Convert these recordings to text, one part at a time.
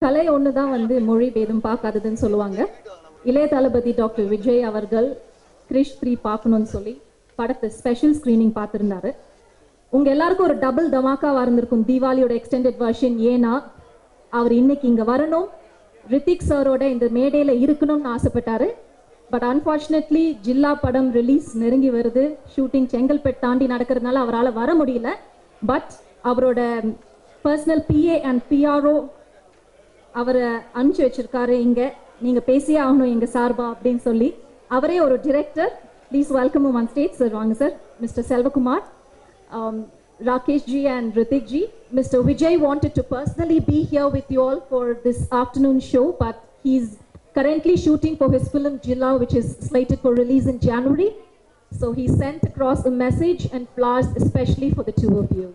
கலை ஒன்று தான் வந்து மொழி பேதம் பார்க்காததுன்னு சொல்லுவாங்க இளைய தளபதி டாக்டர் விஜய் அவர்கள் கிரிஷ் த்ரீ பார்க்கணும்னு சொல்லி படத்தை ஸ்பெஷல் ஸ்க்ரீனிங் பார்த்துருந்தாரு உங்க எல்லாருக்கும் ஒரு டபுள் தமாக்காவா இருந்திருக்கும் தீபாவளியோட எக்ஸ்டெண்டட் வெர்ஷன் ஏன்னா அவர் இன்னைக்கு இங்க வரணும் ரித்திக் சாரோட இந்த மேடையில இருக்கணும்னு ஆசைப்பட்டாரு பட் அன்பார்ச்சுனேட்லி ஜில்லா படம் ரிலீஸ் நெருங்கி வருது ஷூட்டிங் செங்கல்பேட் தாண்டி நடக்கிறதுனால அவரால் வர முடியல பட் அவரோட பர்சனல் பிஏ அண்ட் பிஆர்ஓ அவரை அனுப்பிச்சு வச்சிருக்காரு இங்க நீங்க பேசியே ஆகணும் எங்க சார்பா அப்படின்னு சொல்லி அவரே ஒரு director please welcome on stage sir வாங்க sir mister Selvakumar Rakesh ji and Ritik ji. Mr. Vijay wanted to personally be here with you all for this afternoon show, but he's currently shooting for his film Jilla, which is slated for release in January. So he sent across a message and flowers especially for the two of you.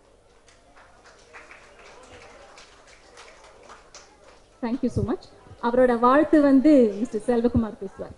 Thank you so much. அவரோட வாழ்த்து வந்து mister Selvakumar பேசுவார்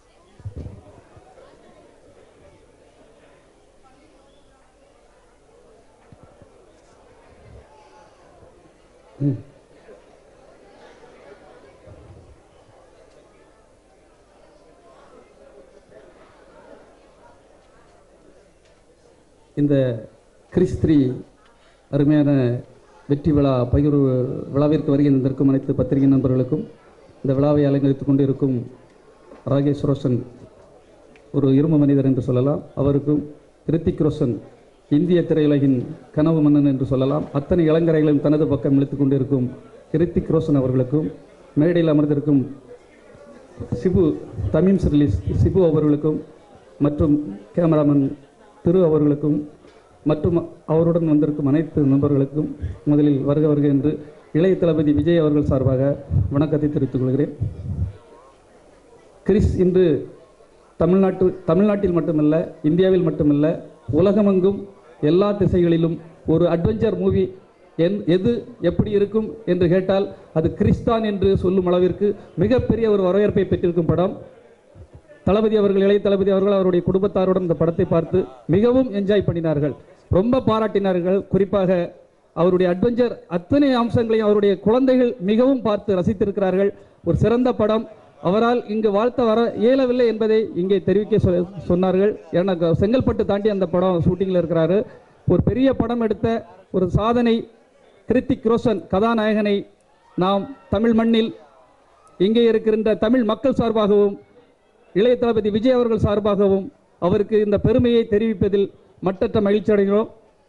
இந்த கிறிஸ்திரி அருமையான வெற்றி விழா பகிர்வு விழாவிற்கு வருகை தந்திருக்கும் அனைத்து பத்திரிகை நண்பர்களுக்கும் இந்த விழாவை அலங்கரித்துக் கொண்டிருக்கும் ராகேஷ் ரோஷன் ஒரு இரும்பு மனிதர் என்று சொல்லலாம் அவருக்கும் கிருத்திக் ரோஷன் இந்திய திரையுலகின் கனவு மன்னன் என்று சொல்லலாம் அத்தனை இளங்கரைகளையும் தனது பக்கம் இழுத்துக் கொண்டிருக்கும் கிருத்திக் ரோஷன் அவர்களுக்கும் மேடையில் அமர்ந்திருக்கும் சிபு தமிம் சிர்லிஸ் சிபு அவர்களுக்கும் மற்றும் கேமராமேன் திரு அவர்களுக்கும் மற்றும் அவருடன் வந்திருக்கும் அனைத்து நண்பர்களுக்கும் முதலில் வருக வருக என்று இளைய தளபதி விஜய் அவர்கள் சார்பாக வணக்கத்தை தெரிவித்துக் கொள்கிறேன் கிறிஸ் இன்று தமிழ்நாட்டு தமிழ்நாட்டில் மட்டுமல்ல இந்தியாவில் மட்டுமல்ல உலகமெங்கும் எல்லா திசைகளிலும் ஒரு அட்வென்ச்சர் மூவி என் எது எப்படி இருக்கும் என்று கேட்டால் அது கிறிஸ்தான் என்று சொல்லும் அளவிற்கு மிகப்பெரிய ஒரு வரவேற்பை பெற்றிருக்கும் படம் தளபதி அவர்கள் இளைய தளபதி அவர்கள் அவருடைய குடும்பத்தாருடன் இந்த படத்தை பார்த்து மிகவும் என்ஜாய் பண்ணினார்கள் ரொம்ப பாராட்டினார்கள் குறிப்பாக அவருடைய அட்வென்ச்சர் அத்தனை அம்சங்களையும் அவருடைய குழந்தைகள் மிகவும் பார்த்து ரசித்திருக்கிறார்கள் ஒரு சிறந்த படம் அவரால் இங்கு வாழ்த்த வர இயலவில்லை என்பதை இங்கே தெரிவிக்க சொ- சொன்னார்கள் எனக்கு செங்கல்பட்டு தாண்டி அந்த படம் ஷூட்டிங்கில் இருக்கிறாரு ஒரு பெரிய படம் எடுத்த ஒரு சாதனை கிருத்திக் ரோஷன் கதாநாயகனை நாம் தமிழ் மண்ணில் இங்கே இருக்கின்ற தமிழ் மக்கள் சார்பாகவும் இளைய தளபதி விஜய் அவர்கள் சார்பாகவும் அவருக்கு இந்த பெருமையை தெரிவிப்பதில் மட்டற்ற மகிழ்ச்சி அடைகிறோம்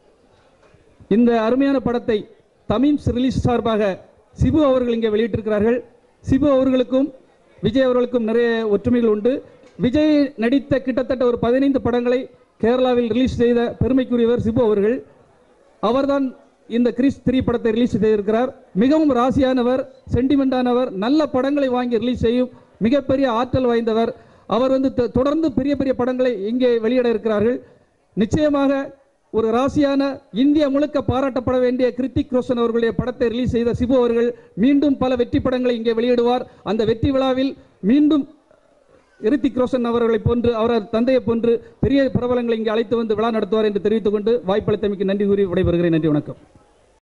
இந்த அருமையான படத்தை தமிம்ஸ் ரிலீஸ் சார்பாக சிபு அவர்கள் இங்கே வெளியிட்டிருக்கிறார்கள் சிபு அவர்களுக்கும் விஜய் அவர்களுக்கும் நிறைய ஒற்றுமைகள் உண்டு விஜய் நடித்த கிட்டத்தட்ட ஒரு பதினைந்து படங்களை கேரளாவில் ரிலீஸ் செய்த பெருமைக்குரியவர் சிபு அவர்கள் அவர்தான் இந்த கிறிஸ் த்ரீ படத்தை ரிலீஸ் செய்திருக்கிறார் மிகவும் ராசியானவர் சென்டிமெண்டானவர் நல்ல படங்களை வாங்கி ரிலீஸ் செய்யும் மிகப்பெரிய ஆற்றல் வாய்ந்தவர் அவர் வந்து தொ- தொடர்ந்து பெரிய பெரிய படங்களை இங்கே வெளியிட இருக்கிறார்கள் நிச்சயமாக ஒரு ராசியான இந்தியா முழுக்க பாராட்டப்பட வேண்டிய கிருத்திக் ரோஷன் அவர்களுடைய படத்தை ரிலீஸ் செய்த சிபு அவர்கள் மீண்டும் பல வெற்றி படங்களை இங்கே வெளியிடுவார் அந்த வெற்றி விழாவில் மீண்டும் ரித்திக் ரோஷன் அவர்களைப் போன்று அவரது தந்தையைப் போன்று பெரிய பிரபலங்களை இங்கே அழைத்து வந்து விழா நடத்துவார் என்று தெரிவித்துக் கொண்டு வாய்ப்பளித்தமைக்கு நன்றி கூறி விடைபெறுகிறேன் நன்றி வணக்கம்